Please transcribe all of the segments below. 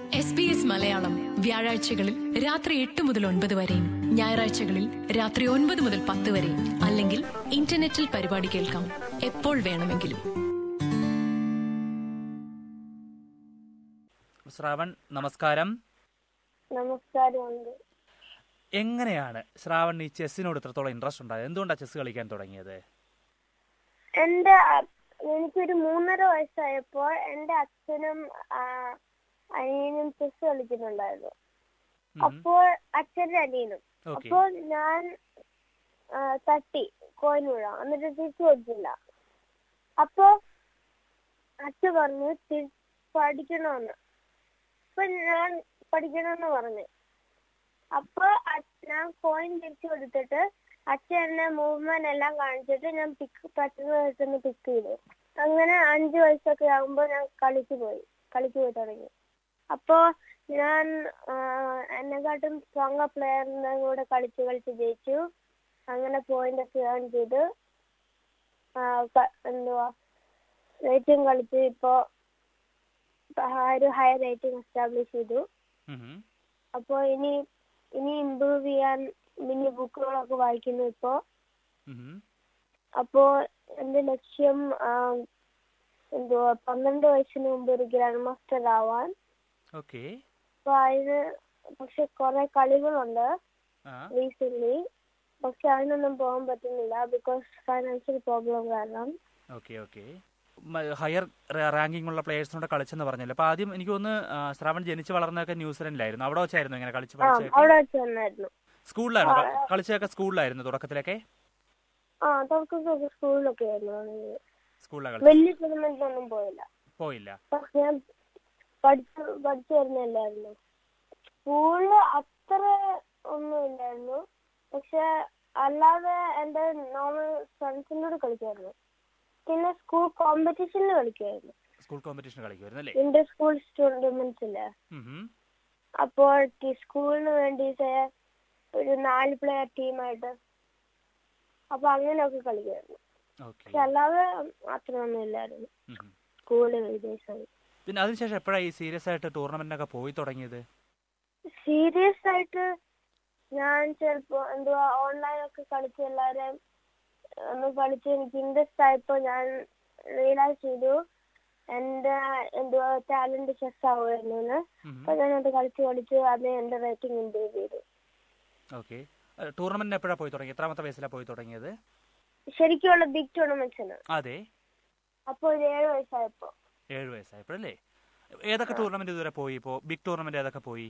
S B S Malayalam വ്യാഴാഴ്ചകളിൽ രാത്രി എട്ട് മുതൽ ഒൻപത് വരെയും ഞായറാഴ്ചകളിൽ രാത്രി ഒൻപത് മുതൽ പത്ത് വരെയും അല്ലെങ്കിൽ ഇന്റർനെറ്റിൽ പരിപാടി കേൾക്കാം എപ്പോൾ വേണമെങ്കിലും ശ്രാവൺ നമസ്കാരം നമസ്കാരമുണ്ട് എങ്ങനെയാണ് ശ്രാവൺ ഈ ചെസ്സിനോട് ഇത്രത്തോളം ഇൻട്രസ്റ്റ് ഉണ്ടായത് എന്തുകൊണ്ടാണ് ചെസ് കളിക്കാൻ തുടങ്ങിയത് എന്റെ അ- എനിക്കൊരു മൂന്നര വയസ്സായപ്പോൾ എന്റെ അച്ഛനും ആ, അനിയനും ചെസ് കളിക്കുന്നുണ്ടായിരുന്നു അപ്പോൾ അച്ഛന്റെ അനിയനും ഓക്കെ അപ്പോൾ ഞാൻ ആ, തട്ടി കോയിൻ വീഴാം എന്നിട്ട് തിരിച്ചു കൊടുത്തില്ല അപ്പൊ അച്ഛൻ പറഞ്ഞു "തി- പഠിക്കണമെന്ന് അപ്പൊ ഞാൻ പഠിക്കണമെന്ന് പറഞ്ഞു അപ്പൊ അ- ഞാൻ കോയിൻ തിരിച്ചു കൊടുത്തിട്ട് അച്ഛൻ എന്നെ മൂവ്മെന്റ് എല്ലാം കാണിച്ചിട്ട് ഞാൻ പിക്ക് പറ്റുന്ന വെച്ചൊന്ന് പിക്ക് ചെയ്തു അങ്ങനെ അഞ്ചു വയസ്സൊക്കെ ആകുമ്പോ ഞാൻ കളിച്ചു പോയി കളിച്ചു പോയി തുടങ്ങി അപ്പോ ഞാൻ ആ, എന്നെക്കാട്ടും സ്ട്രോങ് പ്ലെയറിന്റെ കൂടെ കളിച്ച് കളിച്ച് ജയിച്ചു അങ്ങനെ പോയിന്റ് ഒക്കെ ഏൺ ചെയ്ത് ആ, ക- എന്തുവാ റേറ്റിംഗ് കളിച്ച് ഇപ്പോ ആ ഒരു ഹയർ റേറ്റിംഗ് എസ്റ്റാബ്ലിഷ് ചെയ്തു അപ്പോ ഇനി ഇനി ഇമ്പ്രൂവ് ചെയ്യാൻ മിനി ബുക്കുകളൊക്കെ വായിക്കുന്നു ഇപ്പോ അപ്പോ എന്റെ ലക്ഷ്യം ആ, എന്തുവാ പന്ത്രണ്ട് വയസ്സിന് മുമ്പ് ഒരു ഗ്രാൻഡ് മാസ്റ്റർ ആവാൻ ഓക്കെ അപ്പൊ അതിന് പക്ഷെ കുറെ കളികളുണ്ട് ആ റീസെന്റ് പക്ഷെ അതിനൊന്നും പോകാൻ പറ്റുന്നില്ല ബിക്കോസ് ഫൈനാൻഷ്യൽ പ്രോബ്ലം കാരണം ഓക്കെ ഓക്കെ ഹയർ റാങ്കിങ് ഉള്ള പ്ലേയേഴ്സിനോട് കളിച്ചെന്ന് പറഞ്ഞല്ലോ അപ്പൊ ആദ്യം എനിക്ക് ഒന്ന് ശ്രാവൺ ജനിച്ച് വളർന്നതൊക്കെ ന്യൂസിലൻഡിലായിരുന്നു അവിടെ വെച്ചായിരുന്നു ഇങ്ങനെ കളിച്ച് ആ പഠിച്ചതൊക്കെ അവിടെ വെച്ച് തന്നായിരുന്നു സ്കൂളിലായിരുന്നു ക- കളിച്ചതൊക്കെ സ്കൂളിലായിരുന്നു തുടക്കത്തിലൊക്കെ ആ തുടക്കമൊക്കെ സ്കൂളിലൊക്കെ ആയിരുന്നു സ്കൂളിലാണ് കളിച്ചത് വലിയ ടൂർണമെന്റിലൊന്നും പോയില്ല പോയില്ല പക്ഷെ ഞാൻ പഠിച്ചു പഠിച്ചു വരുന്നില്ലായിരുന്നു സ്കൂളില് അത്ര ഒന്നും ഇല്ലായിരുന്നു പക്ഷെ അല്ലാതെ എന്റെ നോർമൽ ഫ്രണ്ട്സിനോട് കളിക്കായിരുന്നു പിന്നെ സ്കൂൾ കോമ്പറ്റീഷനിൽ കളിക്കുമായിരുന്നു സ്കൂൾ കോമ്പറ്റീഷൻ കളിക്കുമായിരുന്നു അല്ലേ ഇന്റർ സ്കൂൾ ടൂർണമെന്റ്സ് ഇല്ലേ ഉം. അപ്പോൾ ടി- സ്കൂളിന് വേണ്ടിയിട്ട് ഒരു നാല് പ്ലെയർ ടീമായിട്ട് അപ്പൊ അങ്ങനെയൊക്കെ കളിക്കുമായിരുന്നു ഓക്കെ പക്ഷെ അല്ലാതെ അത്രയൊന്നും ഇല്ലായിരുന്നു ഉം. സ്കൂളിൽ വിദേശമായി പിന്നെ അതിനുശേഷം എപ്പോഴാണ് ഈ സീരിയസ് ആയിട്ട് ടൂർണമെന്റിനൊക്കെ പോയി തുടങ്ങിയത് സീരിയസ് ആയിട്ട് ഞാൻ ചിലപ്പോ എന്തുവാ ഓൺലൈൻ ഒക്കെ കളിച്ച് എല്ലാവരെയും ഒന്ന് കളിച്ച് എനിക്ക് ഇൻട്രസ്റ്റ് ആയപ്പോ ഞാൻ റിയലൈസ് ചെയ്തു എന്റെ എന്തുവാ ടാലന്റ് ചെസ് ആവുമായിരുന്നു എന്ന് ഉം. അപ്പൊ ഞാൻ അത് കളിച്ച് കളിച്ച് അത് എന്റെ റേറ്റിംഗ് ഇമ്പ്രൂവ് ചെയ്തു ഓക്കെ ടൂർണമെന്റിന് എപ്പോഴാണ് പോയി തുടങ്ങി എത്രാമത്തെ വയസ്സിലാണ് പോയി തുടങ്ങിയത് ശരിക്കുള്ള ബിഗ് ടൂർണമെന്റ്സിന് അതെ അപ്പൊ ഒരു ഏഴ് വയസ്സായപ്പോ ഏഴ് വയസ്സായപ്പോഴല്ലേ ഏതൊക്കെ ടൂർണമെന്റ് ഇതുവരെ പോയി ഇപ്പോ ബിഗ് ടൂർണമെന്റ് ഏതൊക്കെ പോയി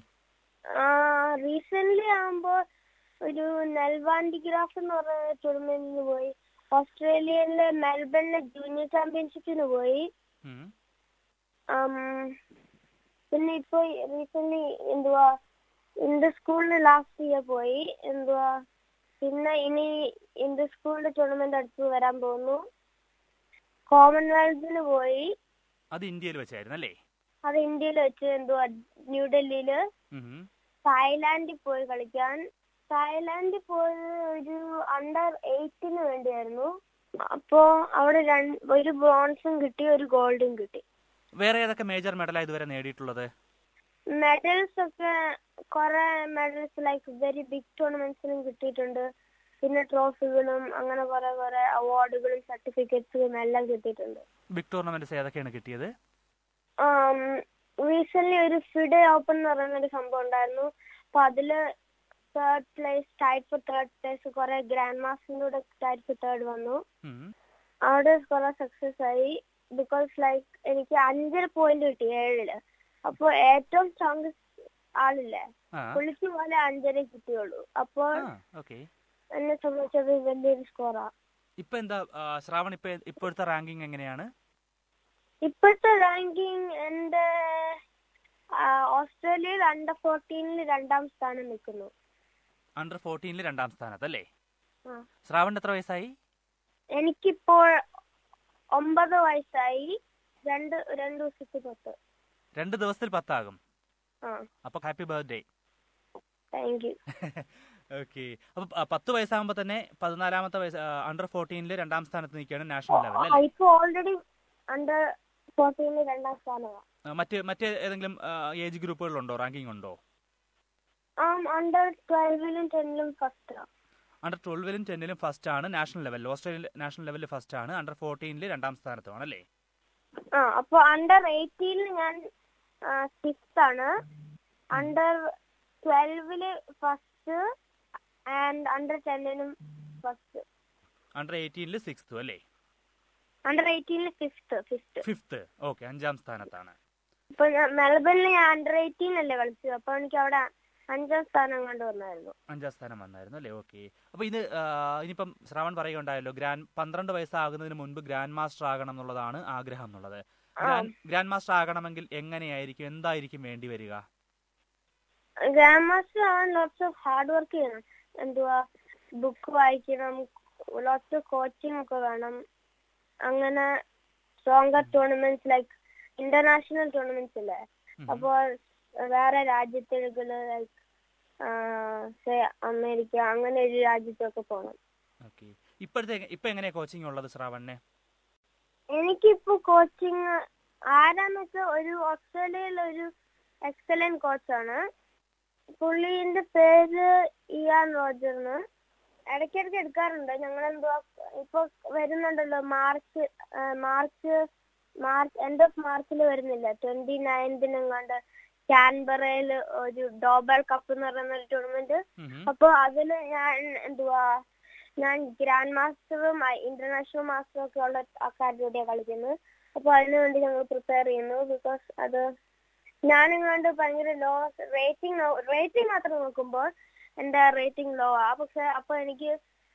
റീസെന്റ് ആകുമ്പോ ഒരു നെൽവാൻഡിഗ്രാഫ് എന്ന് പറഞ്ഞ ടൂർണമെന്റിന് പോയി ഓസ്ട്രേലിയയിലെ മെൽബണിലെ ജൂനിയർ ചാമ്പ്യൻഷിപ്പിന് പോയി ഉം. ഉം, പിന്നെ ഇപ്പൊ റീസെന്റ് എന്തുവാ ഇന്റർ സ്കൂളിന് ലാസ്റ്റ് ഇയർ പോയി എന്തുവാ പിന്നെ ഇനി ഇന്റർ സ്കൂളിന്റെ ടൂർണമെന്റ് അടുത്ത് വരാൻ പോകുന്നു കോമൺവെൽത്തിന് പോയി അത് ഇന്ത്യയിൽ വെച്ചായിരുന്നു അല്ലേ അത് ഇന്ത്യയിൽ വെച്ച് എന്തുവാ ന്യൂഡൽഹിയില് ഉം. തായ്ലാൻഡിൽ പോയി കളിക്കാൻ തായ്ലാൻഡിൽ പോയത് ഒരു അണ്ടർ എയ്റ്റിന് വേണ്ടിയായിരുന്നു അപ്പോ അവിടെ രണ്ട് ഒരു ബ്രോൺസും കിട്ടി ഒരു ഗോൾഡും കിട്ടി വേറെ ഏതൊക്കെ മേജർ മെഡലാണ് ഇതുവരെ നേടിയിട്ടുള്ളത് മെഡൽസ് ഒക്കെ കുറെ മെഡൽസ് ലൈക്ക് വെരി ബിഗ് ടൂർണമെന്റ്സിനും കിട്ടിയിട്ടുണ്ട് പിന്നെ ട്രോഫികളും അങ്ങനെ കുറെ കുറെ അവാർഡുകളും സർട്ടിഫിക്കറ്റ്സും എല്ലാം കിട്ടിയിട്ടുണ്ട് ബിഗ് ടൂർണമെന്റ്സ് ഏതൊക്കെയാണ് കിട്ടിയത് റീസെന്റ് ഒരു ഫിഡെ ഓപ്പൺ എന്ന് പറയുന്ന ഒരു സംഭവം ഉണ്ടായിരുന്നു അപ്പൊ അതില് third place tied for third place കുറെ ഗ്രാൻഡ് മാസ്റ്ററിന്റെ കൂടെ ടൈറ്റ് ഫോർ തേർഡ് വന്നു ഉം. അവിടെ കുറെ സക്സസ് ആയി ബിക്കോസ് ലൈക്ക് എനിക്ക് അഞ്ചര പോയിന്റ് കിട്ടി ഏഴില് അപ്പൊ ഏറ്റവും സ്ട്രോങ്സ്റ്റ് ആളില്ലേ ആ പുള്ളിക്ക് പോലെ അഞ്ചര കിട്ടിയുള്ളൂ അപ്പോൾ ആ ഓക്കെ എന്നെ സംബന്ധിച്ചത് വലിയൊരു സ്കോറാ ഇപ്പൊ എന്താ ആ, ശ്രാവൺ ഇപ്പൊ ഇപ്പോഴത്തെ റാങ്കിങ് എങ്ങനെയാണ് ഇപ്പോഴത്തെ റാങ്കിങ് എന്റെ ആ, ഓസ്ട്രേലിയയിൽ അണ്ടർ ഫോർട്ടീനിൽ രണ്ടാം സ്ഥാനം നിൽക്കുന്നു അണ്ടർ ഫോർട്ടീനിൽ രണ്ടാം സ്ഥാനത്ത് അല്ലേ ആ. ശ്രാവണിന് എത്ര വയസ്സായി എനിക്കിപ്പോൾ ഒമ്പത് വയസ്സായി രണ്ട് രണ്ട് ദിവസത്തിൽ പത്ത് രണ്ട് ദിവസത്തിൽ പത്താകും ആ അപ്പൊ happy birthday thank you okay അപ്പൊ പ- പത്ത് വയസ്സാകുമ്പോ തന്നെ പതിനാലാമത്തെ വയസ്സ് അണ്ടർ ഫോർട്ടീനിൽ രണ്ടാം സ്ഥാനത്ത് നിൽക്കുകയാണ് നാഷണൽ ലെവൽ അല്ലേ ഇപ്പൊ ഓൾറെഡി അണ്ടർ ഫോർട്ടീനിൽ രണ്ടാം സ്ഥാനമാണ് ആ, മറ്റ് മറ്റ് ഏതെങ്കിലും ഏജ് ഗ്രൂപ്പുകളിലുണ്ടോ റാങ്കിങ് ഉണ്ടോ അണ്ടർ ട്വൽവിലും ടെന്നിലും ഫസ്റ്റാ അണ്ടർ ട്വൽവിലും ടെന്നിലും ഫസ്റ്റ് ആണ് നാഷണൽ ലെവലിൽ ഓസ്ട്രേലിയൻ നാഷണൽ ലെവലിൽ ഫസ്റ്റ് ആണ് അണ്ടർ ഫോർട്ടീനിൽ രണ്ടാം സ്ഥാനത്തുമാണ് അല്ലേ ആ അപ്പൊ അണ്ടർ എയ്റ്റീനിൽ ഞാൻ സിക്സ് ആണ് അണ്ടർ ട്വൽവില് ഫസ്റ്റ് ആൻഡ് അണ്ടർ ടെന്നിനും ഫസ്റ്റ് അണ്ടർ എയ്റ്റീനിൽ സിക്സ്ത് അല്ലേ അണ്ടർ എയ്റ്റീനിൽ ഫിഫ്ത്ത് ഫിഫ്ത്ത് ഫിഫ്ത്ത് ഓക്കെ അഞ്ചാം സ്ഥാനത്താണ് ഇപ്പൊ ഞാൻ മെൽബണിൽ ഞാൻ അണ്ടർ എയ്റ്റീൻ അല്ലേ കളിച്ചത് അപ്പൊ എനിക്ക് അവിടെ അഞ്ചാം സ്ഥാനം കണ്ടു വന്നായിരുന്നു അഞ്ചാം സ്ഥാനം വന്നായിരുന്നു അല്ലേ ഓക്കെ അപ്പൊ ഇത് ആ, ഇനിയിപ്പം ശ്രാവൺ പറയുകയുണ്ടായല്ലോ ഗ്രാൻഡ് പന്ത്രണ്ട് വയസ്സാകുന്നതിന് മുൻപ് ഗ്രാൻഡ് മാസ്റ്റർ ആകണം എന്നുള്ളതാണ് ആഗ്രഹം എന്നുള്ളത് ഗ്രാൻഡ് ഗ്രാൻഡ് മാസ്റ്റർ ആകണമെങ്കിൽ എങ്ങനെയായിരിക്കും എന്തായിരിക്കും വേണ്ടി വരിക ഗ്രാൻഡ് മാസ്റ്റർ ആവാൻ ലോട്ട്സ് ഓഫ് ഹാർഡ് വർക്ക് ചെയ്യണം എന്തുവാ ബുക്ക് വായിക്കണം ലോട്ട്സ് ഓഫ് കോച്ചിങ് ഒക്കെ വേണം അങ്ങനെ stronger tournaments like international tournaments ഇല്ലേ ഉം. അപ്പോൾ വേറെ രാജ്യത്തേക്കുള്ള ലൈക്ക് അമേരിക്ക അങ്ങനെ ഒരു രാജ്യത്തൊക്കെ പോകണം ഓക്കെ ഇപ്പോഴത്തെ ഇപ്പൊ എങ്ങനെയാ കോച്ചിങ് ഉള്ളത് ശ്രാവണിന് എനിക്കിപ്പോ കോച്ചിങ് ആരാന്ന് വെച്ചാൽ ഒരു ഓസ്ട്രേലിയയിലെ ഒരു എക്സലന്റ് കോച്ചാണ് പുള്ളീന്റെ പേര് ഇയാൻ റോജർന്ന് ഇടയ്ക്കിടയ്ക്ക് എടുക്കാറുണ്ട് ഞങ്ങൾ എന്തുവാ ഇപ്പൊ വരുന്നുണ്ടല്ലോ മാർച്ച് ആ, മാർച്ച് മാർച്ച് എൻഡ് ഓഫ് മാർച്ചിൽ വരുന്നില്ല ട്വന്റി നയൻതിനെങ്ങാണ്ട് കാൻബറയിൽ ഒരു ഡോബൽ കപ്പ് എന്ന് പറയുന്ന ഒരു ടൂർണമെന്റ് ഉം. അപ്പൊ അതില് ഞാൻ എന്തുവാ ഞാൻ ഗ്രാൻഡ് മാസ്റ്ററും ഇന്റർനാഷണൽ മാസ്റ്ററും ഒക്കെ ഉള്ള ആൾക്കാരുടെ കൂടെയാണ് കളിക്കുന്നത് അപ്പൊ അതിനു വേണ്ടി ഞങ്ങൾ പ്രിപ്പയർ ചെയ്യുന്നു ബിക്കോസ് അത് ഞാനിങ്ങാണ്ട് ഭയങ്കര ലോ റേറ്റിംഗ് റേറ്റിംഗ് മാത്രം നോക്കുമ്പോൾ എന്റെ റേറ്റിംഗ് ലോ ആ പക്ഷെ അപ്പൊ എനിക്ക്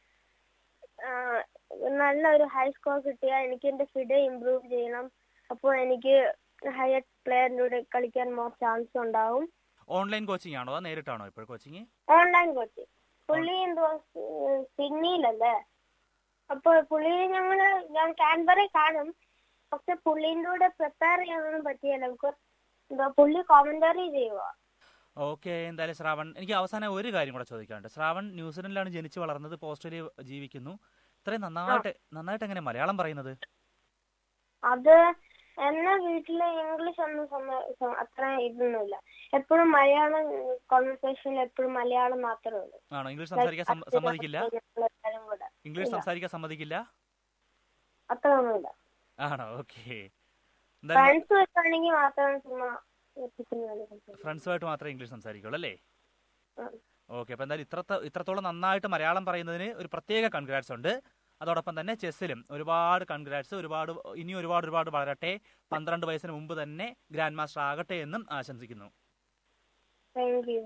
ആ, നല്ല ഒരു ഹൈ സ്കോർ കിട്ടിയാൽ എനിക്ക് എന്റെ ഫിഡ് ഇമ്പ്രൂവ് ചെയ്യണം അപ്പോൾ എനിക്ക് ഹയർ പ്ലെയറിന്റെ കൂടെ കളിക്കാൻ മോർ ചാൻസ് ഉണ്ടാവും ഓൺലൈൻ കോച്ചിങ് ആണോ അതോ നേരിട്ടാണോ ഇപ്പോൾ കോച്ചിങ് ഓൺലൈൻ കോച്ചിങ് പുള്ളി എന്തുവാ സ്- സിഡ്നിയിലല്ലേ അപ്പൊ പുള്ളി ഞങ്ങള് ഞാൻ കാൻബറെ കാണും പക്ഷെ പുള്ളിന്റെ കൂടെ പ്രിപ്പയർ ചെയ്യാനൊന്നും പറ്റിയല്ല ബിക്കോസ് എന്താ പുള്ളി കോമന്ററി ചെയ്യുക ഓക്കെ എന്തായാലും ശ്രാവൺ എനിക്ക് അവസാനം ഒരു കാര്യം കൂടെ ചോദിക്കാനുണ്ട് ശ്രാവൺ ന്യൂസിലൻഡിലാണ് ജനിച്ചു വളർന്നത് ഇപ്പോൾ ഓസ്ട്രേലിയ ജീവിക്കുന്നു ഇത്രയും നന്നായിട്ട് നന്നായിട്ട് എങ്ങനെ മലയാളം പറയുന്നത് അത് എന്നെ വീട്ടില് ഇംഗ്ലീഷ് ഒന്നും സമ്മ- സ- അത്ര ഇതൊന്നുമില്ല എപ്പോഴും മലയാളം കോൺവെർസേഷനിൽ എപ്പോഴും മലയാളം മാത്രമേ ഉള്ളൂ ആണോ ഇംഗ്ലീഷ് സംസാരിക്കാൻ സമ്മ- സമ്മതിക്കില്ല ഞങ്ങളെല്ലാരും കൂടെ ഇംഗ്ലീഷ് ഇല്ല. സംസാരിക്കാൻ സമ്മതിക്കില്ല അത്ര ഒന്നുമില്ല ആണോ ഓക്കെ എന്തായാലും ഫ്രണ്ട്സ് വെച്ചാണെങ്കിൽ മാത്രം ചുമ്മാ എത്തിക്കുന്നത് ഫ്രണ്ട്സുമായിട്ട് മാത്രമേ ഇംഗ്ലീഷ് സംസാരിക്കുള്ളൂ അല്ലേ ഓക്കെ അപ്പൊ എന്തായാലും ഇത്രത്ത ഇത്രത്തോളം നന്നായിട്ട് മലയാളം പറയുന്നതിന് ഒരു പ്രത്യേക കൺഗ്രാറ്റ്സ് ഉണ്ട് അതോടൊപ്പം തന്നെ ചെസ്സിലും ഒരുപാട് കൺഗ്രാറ്റ്സ് ഒരുപാട് ഇനി ഒരുപാട് ഒരുപാട് വളരട്ടെ പന്ത്രണ്ട് വയസ്സിന് മുമ്പ് തന്നെ ഗ്രാൻഡ് മാസ്റ്റർ ആകട്ടെ എന്നും ആശംസിക്കുന്നു thank you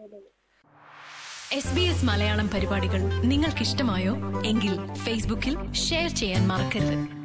S B S Malayalam പരിപാടികൾ നിങ്ങൾക്കിഷ്ടമായോ എങ്കിൽ ഫേസ്ബുക്കിൽ ഷെയർ ചെയ്യാൻ മറക്കരുത്